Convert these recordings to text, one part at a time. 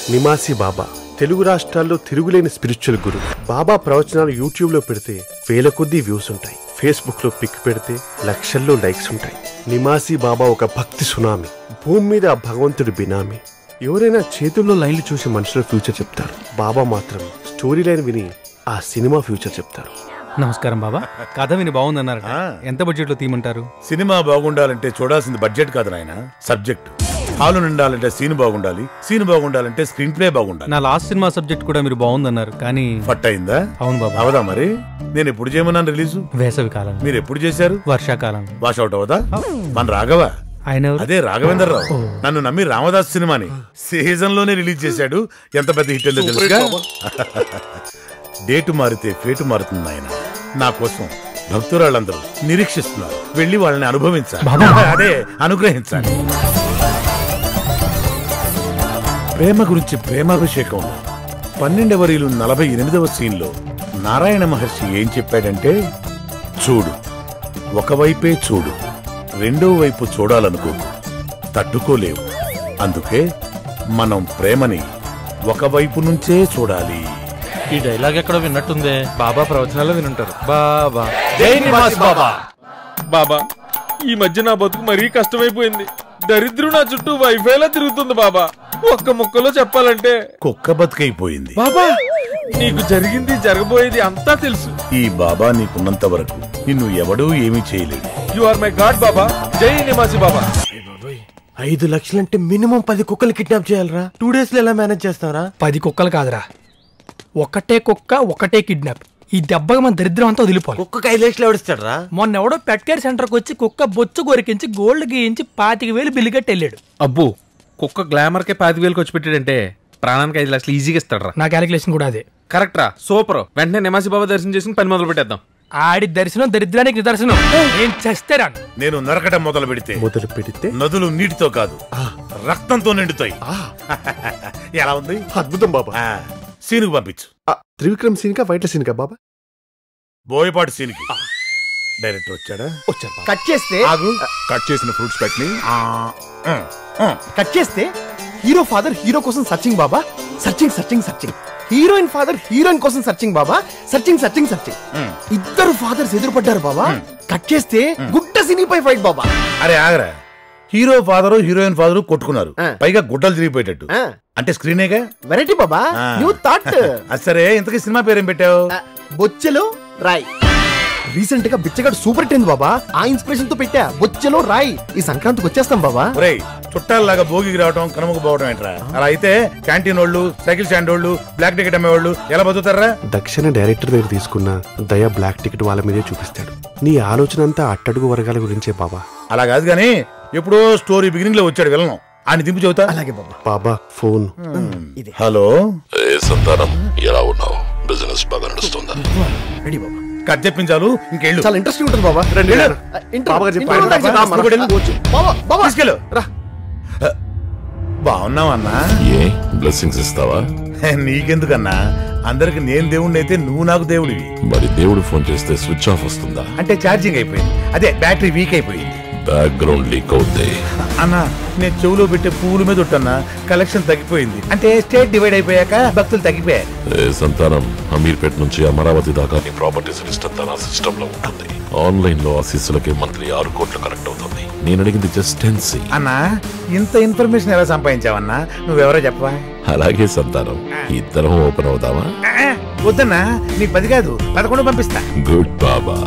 నిమాసి బాబా తెలుగు రాష్ట్రాల్లో తిరుగులేని స్పిరిచువల్ గురు బాబా ప్రవచనాలు యూట్యూబ్ లో పెడితే వేల కొద్దీ వ్యూస్ ఉంటాయి ఫేస్బుక్ లో పిక్ పెడితే లక్షల్లో లైక్స్ ఉంటాయి నిమాసి బాబా ఒక భక్తి సునామీ భూమి మీద ఆ భగవంతుడి బినామీ ఎవరైనా చేతుల్లో లైన్లు చూసి మనుషుల ఫ్యూచర్ చెప్తారు బాబా మాత్రం స్టోరీ లైన్ విని ఆ సినిమా ఫ్యూచర్ చెప్తారు నమస్కారం బాబా కథ విని బాగుందన్నారు ఆ. ఎంత బడ్జెట్ లో తీయమంటారు సినిమా బాగుండాలంటే చూడాల్సింది బడ్జెట్ కాదు నాయన సబ్జెక్ట్ హాలు నిండాలంటే సీన్ బాగుండాలి సీన్ బాగుండాలంటే స్క్రీన్ ప్లే బాగుండాలి నా లాస్ట్ సినిమా సబ్జెక్ట్ కూడా మీరు బాగుందన్నారు కానీ ఫట్ అయిందా అవును బాబా అవదా మరి నేను ఎప్పుడు చేయమన్నాను రిలీజు వేసవి కాలం మీరు ఎప్పుడు చేశారు వర్షాకాలం వాష్ అవుట్ అవదా మన రాఘవ ఆయన ఎవరు? అదే రాఘవేంద్ర రావు నన్ను నమ్మి రామదాస్ సినిమాని సీజన్ లోనే రిలీజ్ చేశాడు ఎంత పెద్ద హిట్ అయిందో తెలుసుగా డేటు మారితే ఫేటు మారుతుంది ఆయన నా కోసం భక్తురాళ్ళందరూ నిరీక్షిస్తున్నారు వెళ్ళి వాళ్ళని అనుభవించాలి అదే అనుగ్రహించాలి ప్రేమ గురించి ప్రేమాభిషేకంలో పన్నెండవ రీలు నలభై ఎనిమిదవ సీన్లో నారాయణ మహర్షి ఏం చెప్పాడంటే చూడు ఒకవైపే చూడు రెండో వైపు చూడాలనుకోకు తట్టుకోలేవు అందుకే మనం ప్రేమని ఒకవైపు నుంచే చూడాలి ఈ డైలాగ్ ఎక్కడో విన్నట్టుందే బాబా ప్రవచనాల్లో వినుంటారు బాబా బాబా ఈ మధ్య నా బతుకు మరీ కష్టమైపోయింది దరిద్రం నా చుట్టూ వైఫైలా తిరుగుతుంది బాబా ఒక్క ముక్కలో చెప్పాలంటే కుక్క బతుకైపోయింది బాబా నీకు జరిగింది జరగబోయేది అంతా తెలుసు ఈ బాబా నీకున్నంత వరకు నిన్ను ఎవడూ ఏమీ చేయలేడు యు ఆర్ మై గాడ్ బాబా జై నివాసి బాబా ఐదు లక్షలంటే మినిమం పది కుక్కలు కిడ్నాప్ చేయాలరా టూ డేస్ లో ఎలా మేనేజ్ చేస్తారా పది కుక్కలు కాదురా ఒకటే కుక్క ఒకటే కిడ్నాప్ ఈ దెబ్బగా మన దరిద్రం అంతా వదిలిపోవాలి కుక్కకి ఐదు లక్షలు ఎవడిస్తాడు రా మొన్న ఎవడో పెట్ కేర్ సెంటర్కి వచ్చి కుక్క బొచ్చు కొరికించి గోల్డ్ గీయించి పాతిక వేలు బిల్లు కట్టి వెళ్ళాడు అబ్బో కుక్క గ్లామర్ కే పాతి వేలకు వచ్చి పెట్టాడంటే ప్రాణానికి ఐదు లక్షలు ఈజీగా ఇస్తాడు నా క్యాలిక్యులేషన్ కూడా అదే కరెక్ట్ రా సూపర్ వెంటనే నిమాసి బాబా దర్శనం చేసుకుని పని మొదలు పెట్టేద్దాం ఆడి దర్శనం దరిద్రానికి నిదర్శనం నేను చస్తేరాను నేను నరకటం మొదలు పెడితే మొదలు పెడితే నదులు నీటితో కాదు రక్తంతో నిండుతాయి ఎలా ఉంది అద్భుతం బాబా ఆ, సీనుకు పంపించు ఆ, త్రివిక్రమ్ సీన్ కా వైట్ల సీన్ కా బాబా బోయపాటి సీన్కి డైరెక్టర్ వచ్చాడా వచ్చారు బాబా. కట్ చేస్తే ఆగు కట్ చేసిన ఫ్రూట్స్ పెట్టిని కట్ చేస్తే హీరో ఫాదర్ హీరో కోసం సర్చింగ్ బాబా searching searching searching heroine father heroine కోసం సర్చింగ్ బాబా సర్చింగ్ సర్చింగ్ సర్చింగ్ ఇద్దరు ఫాదర్స్ ఎదురుపడ్డారు బాబా కట్ చేస్తే గుడ్డ సినీపై ఫైట్ బాబా అరే ఆగరా హీరో ఫాదరు హీరోయిన్ ఫాదరు కొట్టుకున్నారు ఆ. పైగా గుడ్డలు తిరిగిపోయేటట్టు ఆ. అంటే స్క్రీనేగా వెరైటీ బాబా ఆ. న్యూ థాట్ అది సరే ఇంతకీ సినిమా పేరేం పెట్టావు బొచ్చెలో రాయ్ రీసెంట్ గా బిచ్చగాడు సూపర్ హిట్ అయింది బాబా ఆ ఇన్స్పిరేషన్ తో పెట్టా బొచ్చెలో రాయ్ ఈ సంక్రాంతికి వచ్చేస్తాం బాబా ఒరేయ్ చుట్టాలలాగా భోగికి రావటం కనుమకు పోవడం ఏంట్రా అలా అయితే క్యాంటీన్ వాళ్ళు సైకిల్ స్టాండ్ వాళ్ళు బ్లాక్ టికెట్ అమ్మేవాళ్ళు ఎలా బతుకుతారా దక్షిణ డైరెక్టర్ దగ్గర తీసుకున్న దయ బ్లాక్ టికెట్ వాళ్ళ మీదే చూపిస్తాడు నీ ఆలోచన అంతా అట్టడుగు వర్గాల గురించే బాబా అలా కాదు కానీ ఎప్పుడో స్టోరీ బిగినింగ్ లో వచ్చాడు వెళ్ళను ఆయన దింపు చెబుతా అలాగే బాబా బాబా ఫోన్ హలో ఏ సంతానం ఎలా ఉన్నావు బిజినెస్ బాగా నడుస్తుందా రెడీ బాబా కట్ చెప్పించాలు ఇంకెళ్ళు చాలా ఇంట్రెస్టింగ్ ఉంటుంది బాబా రండి, వెళ్ళు. రా. ఆ, ఇంట్రో. బాబాగారు చెప్పారు. ఇంట్రో ఉందా? బాబా, మనం నువ్వు వెళ్ళు. వెళ్ళిపోవచ్చు. బాబా బాబా తీసుకెళ్ళు రా బాగున్నావన్నా ఏ బ్లెస్సింగ్స్ ఇస్తావా నీకెందుకన్నా అందరికి నేను దేవుణ్ణి అయితే నువ్వు నాకు దేవుడివి మరి దేవుడు ఫోన్ చేస్తే స్విచ్ ఆఫ్ వస్తుందా అంటే ఛార్జింగ్ అయిపోయింది అదే బ్యాటరీ వీక్ అయిపోయింది బ్యాక్గ్రౌండ్ లీక్ అవుతాయి అన్నా నేను చెవులో పెట్టే పువ్వుల మీద ఒట్టన్నా కలెక్షన్ తగ్గిపోయింది అంటే స్టేట్ డివైడ్ అయిపోయాక భక్తులు తగ్గిపోయారు ఏ సంతానం అమీర్పేట్ నుంచి అమరావతి దాకా నీ ప్రాపర్టీస్ లిస్ట్ అంతా నా సిస్టమ్ లో ఉంటుంది ఆన్లైన్ లో ఆశీస్సులకి మంత్లీ ఆరు కోట్లు కరెక్ట్ అవుతుంది నేను అడిగింది జస్ట్ టెన్ సి అన్నా ఇంత ఇన్ఫర్మేషన్ ఎలా సంపాదించావన్నా నువ్వెవరో చెప్పవా అలాగే సంతానం ఇద్దరం ఓపెన్ అవుదామా ఆ, వద్దన్నా నీకు పది కాదు పదకొండు పంపిస్తా గుడ్ బాబా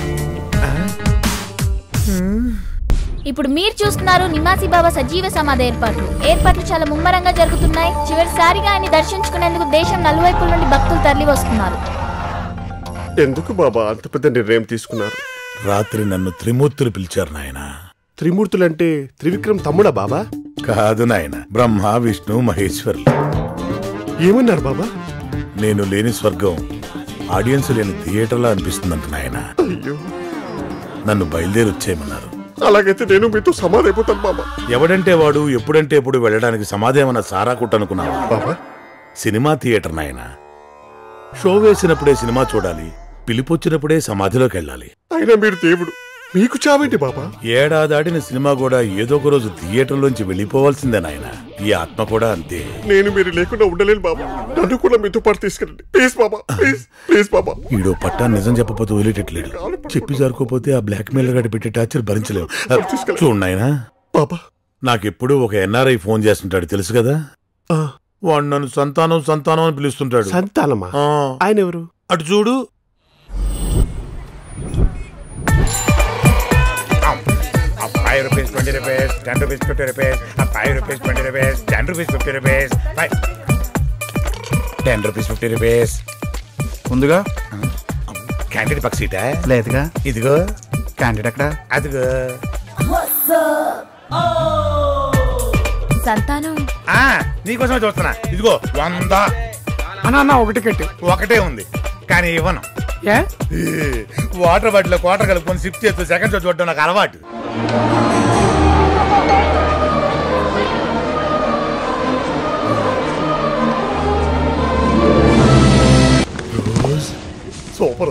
ఇప్పుడు మీరు చూస్తున్నారు నిమాసి బాబా సజీవ సమాధి ఏర్పాట్లు ఏర్పాట్లు చాలా ముమ్మరంగా జరుగుతున్నాయి చివరిసారిగా ఆయన దర్శించుకునేందుకు దేశం నలువైపుల నుండి భక్తులు తరలి వస్తున్నారు ఎందుకు బాబా అంత పెద్ద నిర్ణయం తీసుకున్నారు రాత్రి నన్ను త్రిమూర్తులు పిలిచారు నాయన త్రిమూర్తులంటే త్రివిక్రమ్ తమ్ముడా బాబా కాదు నాయన బ్రహ్మ విష్ణు మహేశ్వరులు ఏమన్నారు బాబా నేను లేని స్వర్గం ఆడియన్స్ లేని థియేటర్లా అనిపిస్తుందంట నాయన అయ్యో నన్ను బయలుదేరి వచ్చేయమన్నారు అలాగైతే నేను మీతో సమాధి అయిపోతాను బాబా ఎవడంటే వాడు ఎప్పుడంటే ఎప్పుడు వెళ్ళడానికి సమాధేమన్న సారా కుట్టనుకున్నావా బాబా సినిమా థియేటర్ నాయన షో వేసినప్పుడే సినిమా చూడాలి పిలిపొచ్చినప్పుడే సమాధిలోకి వెళ్ళాలి అయినా మీరు దేవుడు మీకు చావేంటి బాబా ఏడాదాడిన సినిమా కూడా ఏదో ఒక రోజు థియేటర్లోంచి వెళ్ళిపోవాల్సిందే నాయన ఈ ఆత్మ కూడా అంతే నేను మీరు లేకుండా ఉండలేను బాబా నన్ను కూడా మీతో పాటు తీసుకెళ్ళండి ప్లీజ్ బాబా ప్లీజ్ ప్లీజ్ బాబా ఈడో పట్టా నిజం చెప్పకపోతే వదిలేటట్లేడు చెప్పి జరుకోపోతే ఆ బ్లాక్ మెయిల్ గడి పెట్టే టార్చర్ భరించలేవు చూడు నాయనా బాబా నాకెప్పుడు ఒక ఎన్ఆర్ఐ ఫోన్ చేస్తుంటాడు తెలుసు కదా ఆ, వాడు నన్ను సంతానం సంతానం అని పిలుస్తుంటాడు సంతానమా ఆ, ఆయన ఎవరు అటు చూడు five rupees twenty rupees ten rupees fifty rupees five rupees twenty rupees ten rupees fifty rupees ten rupees fifty rupees ముందుగా క్యాంటీన్ పక్క సీటా లేదుగా ఇదిగో క్యాండిడేట్ అక్కడ అదిగో సంతానం ఆ, నీకోసమే చూస్తున్నా ఇదిగో వంద అన్న అన్న ఒకటి కట్టి ఒకటే ఉంది కానీ ఇవ్వను ఏ ఏ, వాటర్ బాటిల్ క్వార్టర్ కలుపుకొని సిప్ చేస్తూ సెకండ్ షో చూడడం నాకు అలవాటు సూపర్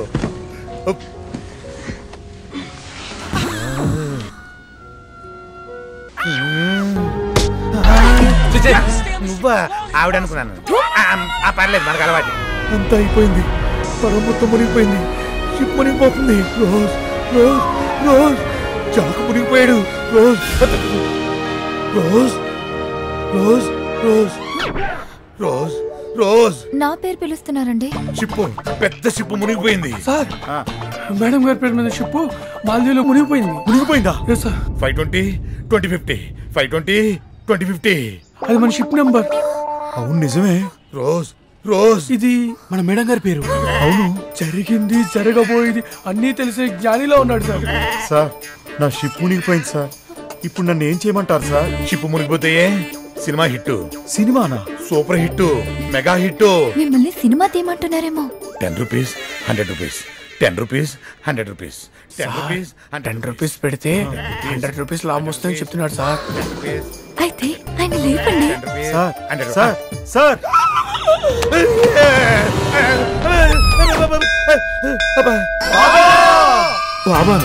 నువ్వా ఆవిడ అనుకున్నాను ఆ, ఆ, పర్లేదు మనకు అలవాటు అంతా అయిపోయింది పరం మొత్తం మునిగిపోయింది షిప్ మునిగిపోతుంది రోజ్ రోజ్ రోజ్ చాకు మునిగిపోయాడు Rose Rose Rose Rose Rose Rose నా పేరు పిలుస్తున్నారండి షిప్పు పెద్ద షిప్పు మునిగిపోయింది సార్ మేడం గారి పేరు మీద షిప్ మాల్దీవులో మునిగిపోయింది మునిగిపోయిందా yes sir five twenty twenty fifty five twenty twenty fifty అది మన షిప్ నెంబర్ అవును నిజమే రోజ్ రోజ్ ఇది మన మేడం గారి పేరు అవును జరిగింది జరగబోయేది అన్నీ తెలిసే జ్ఞానిలో ఉన్నాడు సార్ సార్ నా షిప్ మునిగిపోయింది సార్ ఇప్పుడు నన్ను ఏం చేయమంటారు సార్ షిప్పు మునిగిపోతే సినిమా హిట్ సినిమానా సూపర్ హిట్ మెగా హిట్ మిమ్మల్ని సినిమా తీయమంటున్నారేమో ten rupees hundred rupees ten rupees hundred rupees ten rupees ten rupees పెడితే హండ్రెడ్ రూపీస్ లాభం వస్తుందని చెప్తున్నాడు సార్ అయితే ఆయన లేపండి సార్ హండ్రెడ్ సార్ సార్ బాబా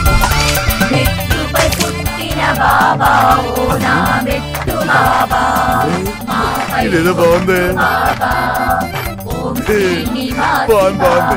ఇదేదో బాగుంది బాగుంది బాగుంది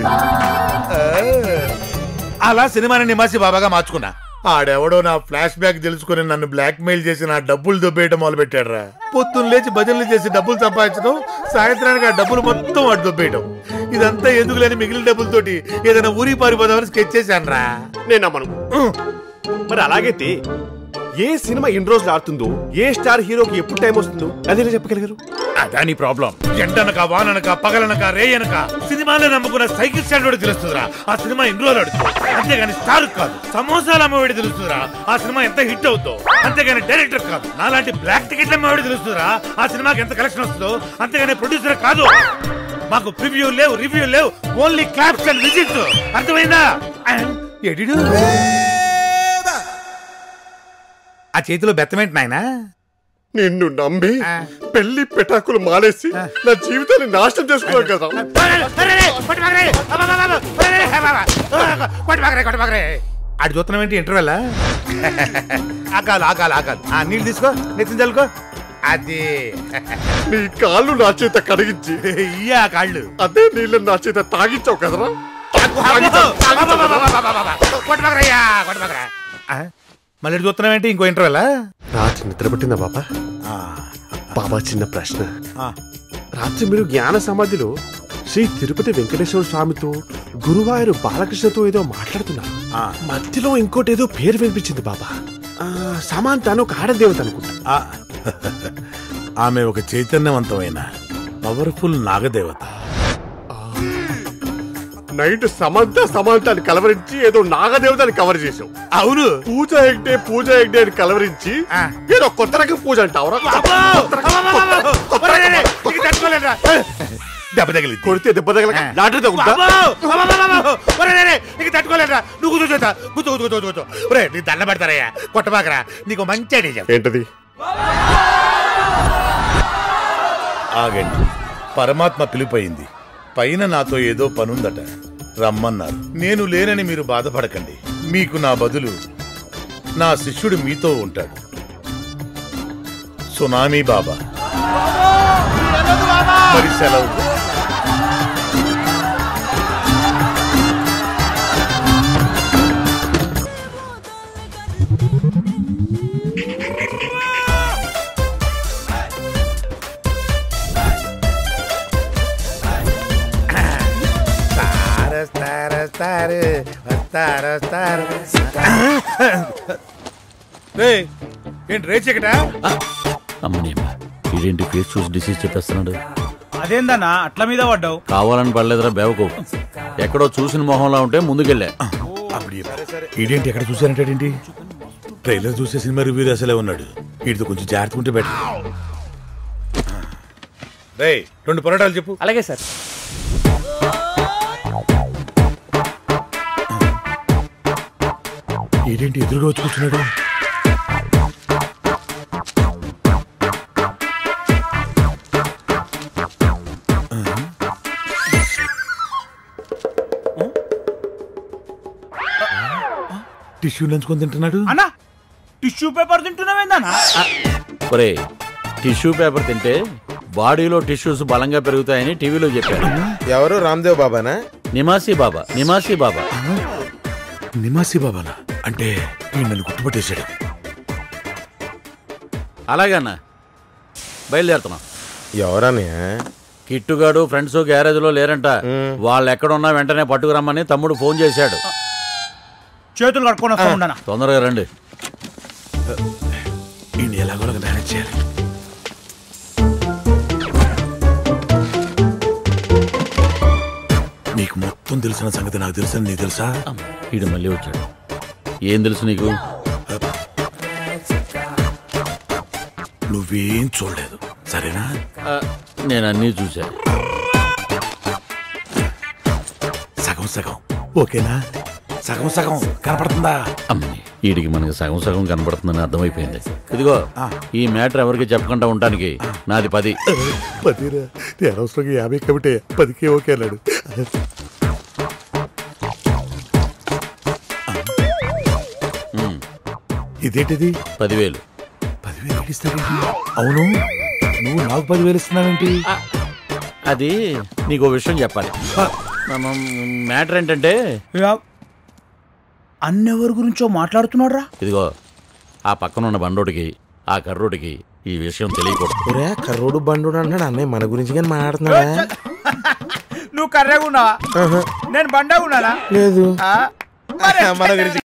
అలా సినిమాని నిమాసి బాబాగా మార్చుకున్నా ఆడెవడో నా ఫ్లాష్ బ్యాక్ తెలుసుకుని నన్ను బ్లాక్ మెయిల్ చేసి నా డబ్బులు దొబ్బేయటం మొదలు పెట్టాడురా పొద్దున్న లేచి భజనలు చేసి డబ్బులు సంపాదించడం సాయంత్రానికి ఆ డబ్బులు మొత్తం వాడు దొబ్బేయటం ఇదంతా ఎందుకు లేని మిగిలిన డబ్బులతోటి ఏదైనా ఊరి పారిపోదామని స్కెచ్ చేశాను రా నేను నమ్మను మరి అలాగైతే ఏ సినిమా ఎన్ని రోజులు ఆడుతుందో ఏ స్టార్ హీరోకి ఎప్పుడు టైం వస్తుందో అదేలా చెప్పగలిగారు అదా నీ ప్రాబ్లం ఎండనక వాననక పగలనక రేయనక సినిమాలో నమ్ముకున్న సైకిల్ స్టాండ్ వాడు తెలుస్తుందిరా ఆ సినిమా ఎన్ని రోజులు ఆడుతుంది అంతేగాని స్టార్ కాదు సమోసాలు అమ్మవాడి తెలుస్తుందిరా ఆ సినిమా ఎంత హిట్ అవుతుందో అంతేగాని డైరెక్టర్ కాదు నాలాంటి బ్లాక్ టికెట్ల అమ్మవాడి తెలుస్తుందిరా ఆ సినిమాకి ఎంత కలెక్షన్ వస్తుందో అంతేగాని ప్రొడ్యూసర్ కాదు మాకు ప్రివ్యూ లేవు రివ్యూ లేవు ఓన్లీ క్లాప్స్ అండ్ విజిట్స్ అర్థమైందా ఎడిడు ఆ చేతిలో బెత్తమేంటి నాయనా నిన్ను నమ్మి ఆ. పెళ్లి పెటాకులు మానేసి నా జీవితాన్ని నాశనం చేసుకున్నాను కదా ఆడు చూస్తున్నాం ఏంటి ఇంటర్వెల్ ఆకాలు ఆకాలు ఆకాలు ఆ నీళ్ళు తీసుకో నెత్తిన చల్లుకో అది నీ కాళ్ళు నా చేత కడిగించి ఇయ్యా కాళ్ళు అదే నీళ్ళు నా చేత తాగించావు కదరా తాగించావు, తాగించావు కదరా? కొట్టమగరయ్యా కొట్టమగరా మళ్ళీ చూస్తున్నాం ఏంటి ఇంకో ఇంటర్వెల్ రాత్రి నిద్ర పట్టిందా బాబా బాబా చిన్న ప్రశ్న రాత్రి మీరు జ్ఞాన సమాధిలో శ్రీ తిరుపతి వెంకటేశ్వర స్వామితో గురువాయూరు బాలకృష్ణతో ఏదో మాట్లాడుతున్నారు మధ్యలో ఇంకోటి ఏదో పేరు వినిపించింది బాబా ఆ, సమాంత అని ఒక ఆడదేవత అనుకుంటా ఆమె ఒక చైతన్యవంతమైన పవర్ఫుల్ నాగదేవత నైట్ సమంత సమాంతాన్ని కలవరించి ఏదో నాగదేవతని కవర్ చేసావు అవును పూజ హెగ్డే పూజ హెగ్డే అని కలవరించి ఆ. ఏదో కొత్త రకం పూజ అంటావురా దెబ్బ తగిలింది కొడితే దెబ్బ తగలక ఆ. లాటరీ తగ్గుతా నీకు తట్టుకోలేదురా నువ్వు కూర్చో చూస్తా కూర్చో కూర్చో కూర్చో కూర్చో ఒరే నీ దండ పెడతారయ్యా కొట్టబాకరా నీకు మంచి ఐడియా చెప్తా. ఏంటది ఆగండి పరమాత్మ పిలిపోయింది పైన నాతో ఏదో పనుందట రమ్మన్నారు నేను లేనని మీరు బాధపడకండి మీకు నా బదులు నా శిష్యుడు మీతో ఉంటాడు సునామీ బాబా మరి సెలవు రేయ్, ఏంటి రే చీకట అమ్మనీయమ్మ ఇదేంటి ఫేస్ చూసి డిసీజ్ చెప్పేస్తున్నాడు అదేందన్నా అట్ల మీద పడ్డావు కావాలని పడలేదురా బేవకు ఎక్కడో చూసిన మొహంలో ఉంటే ముందుకెళ్ళా ఈడేంటి ఎక్కడ చూసానంటాడేంటి ట్రైలర్ చూసే సినిమా రివ్యూ అసలే ఉన్నాడు వీటితో కొంచెం జాగ్రత్త ఉంటే బెటర్ రే రెండు పొరాటాలు చెప్పు అలాగే సార్ ఏంటి ఎదురుగా వచ్చి కూర్చున్నాడు టిష్యూ నంచుకొని తింటున్నాడు అన్నా టిష్యూ పేపర్ తింటున్నావేందన్నా ఒరే టిష్యూ పేపర్ తింటే బాడీలో టిష్యూస్ బలంగా పెరుగుతాయని టీవీలో చెప్పారు ఎవరు రామ్దేవ్ బాబానా నిమాసి బాబా నిమాసి బాబా నిమాసి బాబానా అంటే ఈయన నన్ను గుర్తుపట్టేశాడు అలాగన్నా బయలుదేరుతున్నాం ఎవరన్నయ్య కిట్టుగాడు ఫ్రెండ్స్ గ్యారేజ్ లో లేరంట వాళ్ళు ఎక్కడున్నా వెంటనే పట్టుకురమ్మని తమ్ముడు ఫోన్ చేశాడు చేతులు కట్టుకొని వస్తా ఉండనా తొందరగా రండి ఈయన ఎలాగోలాగా మేనేజ్ చేయాలి నీకు మొత్తం తెలిసిన సంగతి నాకు తెలుసని నీకు తెలుసా ఈడు మళ్ళీ వచ్చాడు ఏం తెలుసు నీకు నువ్వేం చూడలేదు సరేనా ఆ, నేను అన్నీ చూశా సగం సగం ఓకేనా సగం సగం కనపడుతుందా అమ్మని వీడికి మనకి సగం సగం కనబడుతుందని అర్థమైపోయింది ఇదిగో ఈ మ్యాటర్ ఎవరికి చెప్పకుండా ఉండటానికి నాది పది పదిరా నేను అనవసరంగా యాభై కమిటే పదికే ఓకే అన్నాడు ఉమ్, ఇదేంటిది పదివేలు పదివేలు ఇస్తావేంటి అవును నువ్వు నాకు పదివేలు ఇస్తున్నావేంటి అది నీకు ఓ విషయం చెప్పాలి మనం మ్యాటర్ ఏంటంటే అన్నెవరి గురించో మాట్లాడుతున్నాడు ఇదిగో ఆ పక్కన ఉన్న బండోడికి ఆ కర్రోడికి ఈ విషయం తెలియకూడదు ఒరే కర్రోడు బండు అంటున్నాడు అన్నయ్య మన గురించి కానీ మాట్లాడుతున్నాడా నువ్వు కర్రెగా ఉన్నావా నేను బండగా ఉన్నానా లేదు ఆ? మరి మన గురించి